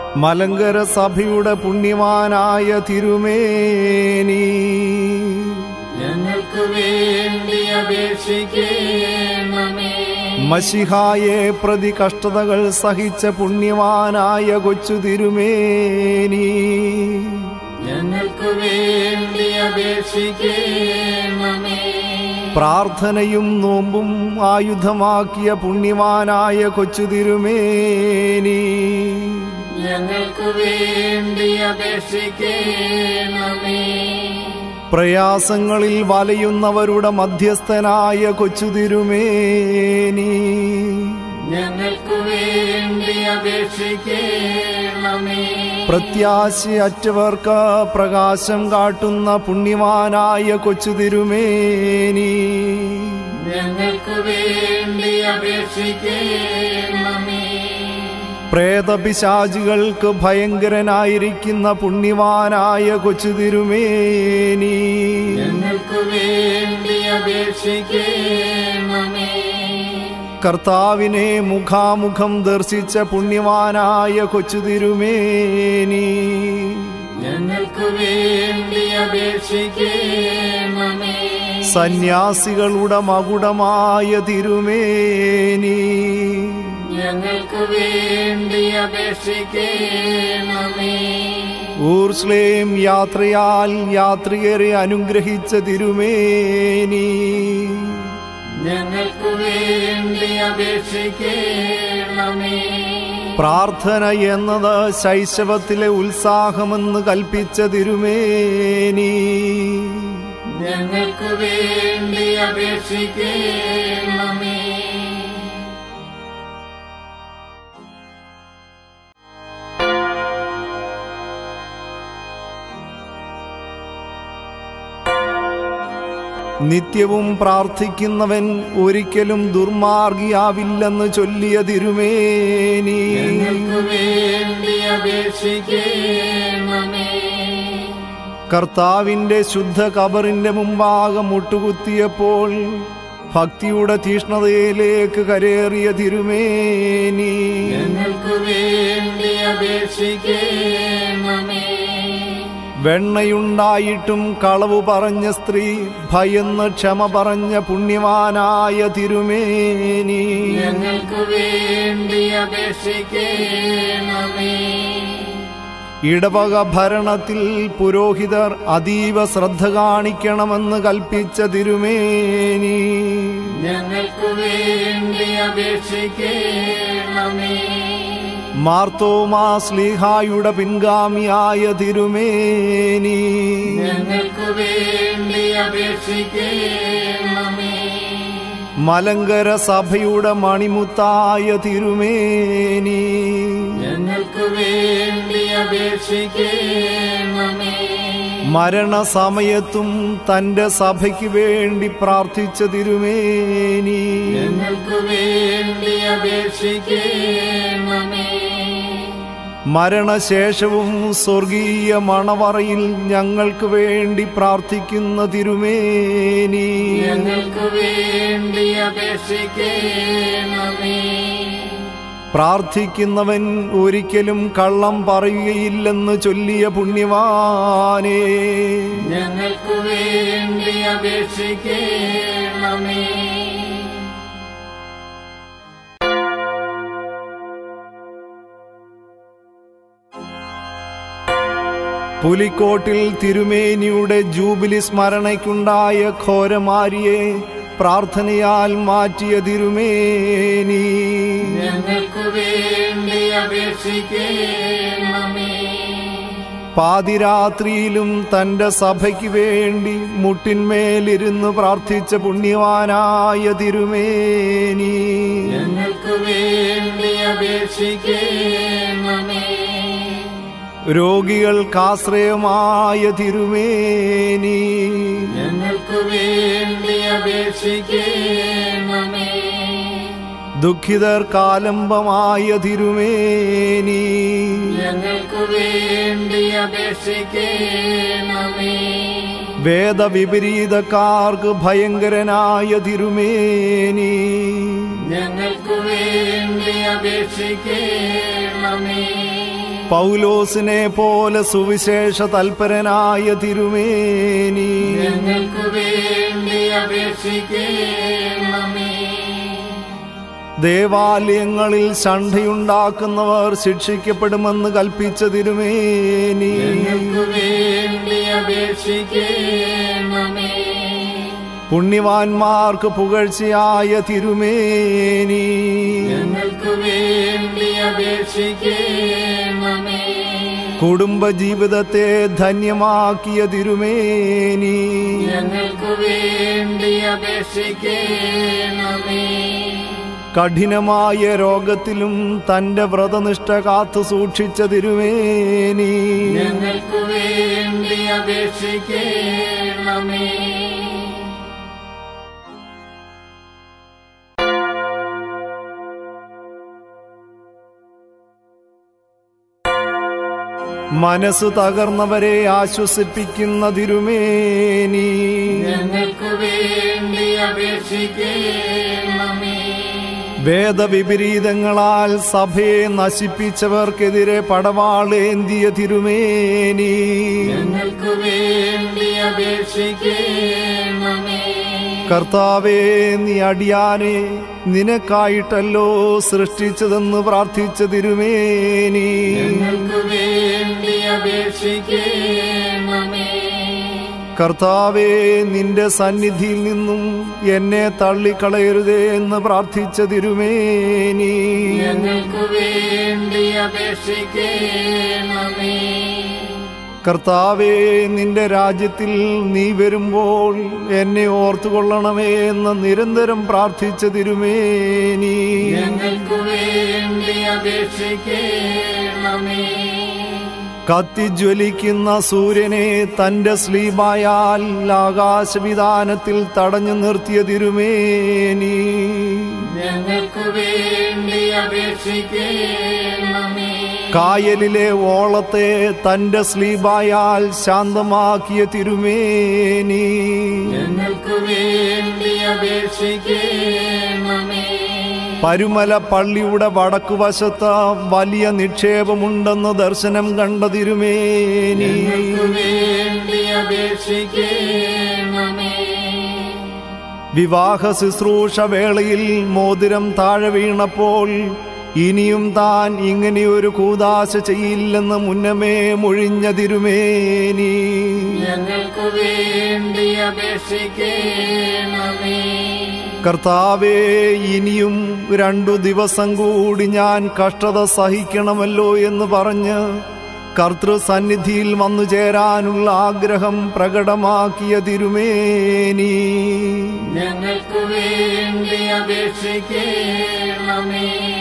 മലങ്കര സഭയുടെ പുണ്യവാനായ തിരുമേനി ഞങ്ങൾക്ക് വേണ്ടി അപേക്ഷിക്കണമേ മഷിഹായെ പ്രതി കഷ്ടതകൾ സഹിച്ച പുണ്യവാനായ കൊച്ചു തിരുമേനി ഞങ്ങൾക്ക് വേണ്ടി അപേക്ഷിക്കണമേ പ്രാർത്ഥനയും നോമ്പും ആയുധമാക്കിയ പുണ്യവാനായ കൊച്ചു തിരുമേനി ഞങ്ങൾക്ക് വേണ്ടി അപേക്ഷിക്കണമേ പ്രയാസങ്ങളിൽ വലയുന്നവരുടെ മധ്യസ്ഥനായ കൊച്ചു തിരുമേനി ഞങ്ങൾക്ക് വേണ്ടി അപേക്ഷിക്കണമേ പ്രത്യാശയറ്റവർക്ക് പ്രകാശം കാട്ടുന്ന പുണ്യവാനായ കൊച്ചു തിരുമേനി ഞങ്ങൾക്ക് വേണ്ടി അപേക്ഷിക്കണമേ പ്രേതപിശാചികൾക്ക് ഭയങ്കരനായിരിക്കുന്ന പുണ്യവാനായ കൊച്ചു തിരുമേനി ഞങ്ങൾക്ക് വേണ്ടി അപേക്ഷിക്കണമേ കർത്താവിനെ മുഖാമുഖം ദർശിച്ച പുണ്യവാനായ കൊച്ചു തിരുമേനി ഞങ്ങൾക്ക് വേണ്ടി അപേക്ഷിക്കണമേ സന്യാസികളുടെ മകുടമായ തിരുമേനി ഞങ്ങൾക്ക് വേണ്ടി അപേക്ഷിക്കണമേ ഊർസ്ലേം യാത്രയാൽ യാത്രികരെ അനുഗ്രഹിച്ച തിരുമേനി ഞങ്ങൾക്ക് വേണ്ടി അപേക്ഷിക്കണമേ പ്രാർത്ഥന എന്നത് ശൈശവത്തിലെ ഉത്സാഹമെന്ന് കൽപ്പിച്ച തിരുമേനി ഞങ്ങൾക്ക് വേണ്ടി അപേക്ഷിക്കണമേ നിത്യവും പ്രാർത്ഥിക്കുന്നവൻ ഒരിക്കലും ദുർമാർഗിയാവില്ലെന്ന് ചൊല്ലിയ തിരുമേനി ഞങ്ങൾക്ക് വേണ്ടി അപേക്ഷിക്കണമേ കർത്താവിന്റെ ശുദ്ധ കബറിന്റെ മുമ്പാകെ മുട്ടുകുത്തിയപ്പോൾ ഭക്തിയുടെ തീഷ്ണതയിലേക്ക് കരേറിയ തിരുമേനി ഞങ്ങൾക്ക് വേണ്ടി അപേക്ഷിക്കണമേ വെണ്ണയുണ്ടായിട്ടും കളവു പറഞ്ഞ സ്ത്രീ ഭയന്ന് ക്ഷമ പറഞ്ഞ പുണ്യവാനായ തിരുമേനി ഞങ്ങൾക്ക് വേണ്ടി അപേക്ഷിക്കണമേ ഇടവക ഭരണത്തിൽ പുരോഹിതർ അതീവ ശ്രദ്ധ കാണിക്കണമെന്ന് കൽപ്പിച്ച തിരുമേനി ഞങ്ങൾക്ക് വേണ്ടി അപേക്ഷിക്കണമേ മാർത്തോമാ സ്ലീഹായുടെ പിൻഗാമിയായ തിരുമേനി ഞങ്ങൾക്ക് വേണ്ടി അപേക്ഷിക്കണമേ മലങ്കര സഭയുടെ മണിമുത്തായ തിരുമേനി ഞങ്ങൾക്ക് വേണ്ടി അപേക്ഷിക്കണമേ മരണസമയത്തും തന്റെ സഭയ്ക്ക് വേണ്ടി പ്രാർത്ഥിച്ച തിരുമേനി ഞങ്ങൾക്ക് വേണ്ടി അപേക്ഷിക്കണമേ മരണശേഷവും സ്വർഗീയ മണവറയിൽ ഞങ്ങൾക്ക് വേണ്ടി പ്രാർത്ഥിക്കുന്ന തിരുമേനി ഞങ്ങൾക്ക് വേണ്ടി അപേക്ഷിക്കണമേ പ്രാർത്ഥിക്കുന്നവൻ ഒരിക്കലും കള്ളം പറയുകയില്ലെന്ന് ചൊല്ലിയ പുണ്യവാനേ ഞങ്ങൾക്ക് വേണ്ടി അപേക്ഷിക്കണമേ പുലിക്കോട്ടിൽ തിരുമേനിയുടെ ജൂബിലി സ്മരണയ്ക്കുണ്ടായ ഘോരമാരിയെ പ്രാർത്ഥനയാൽ മാറ്റിയ തിരുമേനി ഞങ്ങൾക്ക് വേണ്ടി അപേക്ഷിക്കണമേ പാതിരാത്രിയിലും തന്റെ സഭയ്ക്ക് വേണ്ടി മുട്ടിന്മേലിരുന്ന് പ്രാർത്ഥിച്ച പുണ്യവാനായ തിരുമേനി ഞങ്ങൾക്ക് വേണ്ടി അപേക്ഷിക്കണമേ രോഗികൾക്കാശ്രയമായ തിരുമേനി ഞങ്ങൾക്ക് വേണ്ടി അപേക്ഷിക്കണമേ ദുഃഖിതർക്കാലംബമായ തിരുമേനി ഞങ്ങൾക്ക് വേണ്ടി അപേക്ഷിക്കണമേ വേദവിപരീതക്കാർക്ക് ഭയങ്കരനായ തിരുമേനി ഞങ്ങൾക്ക് വേണ്ടി അപേക്ഷിക്കണമേ പൗലോസിനെ പോലെ സുവിശേഷ തൽപരനായ തിരുമേനി ഞങ്ങൾക്ക് വേണ്ടി അപേക്ഷിക്കണമേ ദേവാലയങ്ങളിൽ ശണ്ഠയുണ്ടാക്കുന്നവർ ശിക്ഷിക്കപ്പെടുമെന്ന് കൽപ്പിച്ച തിരുമേനി ഞങ്ങൾക്ക് വേണ്ടി അപേക്ഷിക്കണമേ പുണ്യവാന്മാർക്ക് പുകഴ്ചയായ തിരുമേനി ഞങ്ങൾക്ക് വേണ്ടി അപേക്ഷിക്കണമേ കുടുംബജീവിതത്തെ ധന്യമാക്കിയ തിരുമേനി ഞങ്ങൾക്ക് വേണ്ടി അപേക്ഷിക്കണമേ കഠിനമായ രോഗത്തിലും തന്റെ വ്രതനിഷ്ഠ കാത്തു സൂക്ഷിച്ച തിരുമേനി ഞങ്ങൾക്ക് വേണ്ടി അപേക്ഷിക്കണമേ മനസ്സു തകർന്നവരെ ആശ്വസിപ്പിക്കുന്ന തിരുമേനി ഞങ്ങൾക്ക് വേണ്ടി അപേക്ഷിക്കണമേ വേദവിപരീതങ്ങളാൽ സഭയെ നശിപ്പിച്ചവർക്കെതിരെ പടവാളേന്തിയ തിരുമേനി ഞങ്ങൾക്ക് വേണ്ടി അപേക്ഷിക്കണമേ കർത്താവേ നീ അടിയാനെ നിനക്കായിട്ടല്ലോ സൃഷ്ടിച്ചതെന്ന് പ്രാർത്ഥിച്ച തിരുമേനി ഞങ്ങൾക്ക് വേണ്ടി അപേക്ഷിക്കണമേ കർത്താവേ നിന്റെ സന്നിധിയിൽ നിന്നും എന്നെ തള്ളിക്കളയരുതേ എന്ന് പ്രാർത്ഥിച്ച തിരുമേനി ഞങ്ങൾക്ക് വേണ്ടി അപേക്ഷിക്കണമേ കർത്താവേ നിന്റെ രാജ്യത്തിൽ നീ വരുമ്പോൾ എന്നെ ഓർത്തുകൊള്ളണമേ എന്ന് നിരന്തരം പ്രാർത്ഥിച്ച തിരുമേനി ഞങ്ങൾക്ക് വേണ്ടി അപേക്ഷിക്കണമേ കത്തിജ്വലിക്കുന്ന സൂര്യനെ തന്റെ സ്ലീബായാൽ ആകാശവിധാനത്തിൽ തടഞ്ഞു നിർത്തിയ തിരുമേനി ഞങ്ങൾക്ക് വേണ്ടി അപേക്ഷിക്കണമേ കായലിലെ ഓളത്തെ തന്റെ സ്ലീബായാൽ ശാന്തമാക്കിയ തിരുമേനി ഞങ്ങൾക്ക് വേണ്ടി അപേക്ഷിക്കണമേ പരുമല പള്ളിയുടെ വടക്കുവശത്ത് വലിയ നിക്ഷേപമുണ്ടെന്ന് ദർശനം കണ്ട തിരുമേനി ഞങ്ങൾക്ക് വേണ്ടി അപേക്ഷിക്കണമേ വിവാഹ ശുശ്രൂഷ വേളയിൽ മോതിരം താഴെ വീണപ്പോൾ ഇനിയും താൻ ഇങ്ങനെയൊരു കൂതാശ ചെയ്യില്ലെന്ന് മുന്നമേ മൊഴിഞ്ഞ തിരുമേനി ഞങ്ങൾക്ക് വേണ്ടി അപേക്ഷിക്കണമേ കർത്താവേ ഇനിയും രണ്ടു ദിവസം കൂടി ഞാൻ കഷ്ടത സഹിക്കണമല്ലോ എന്ന് പറഞ്ഞ് കർത്തൃസന്നിധിയിൽ വന്നു ചേരാനുള്ള ആഗ്രഹം പ്രകടമാക്കിയ തിരുമേനി ഞങ്ങൾക്ക് വേണ്ടി അപേക്ഷിക്കണമേ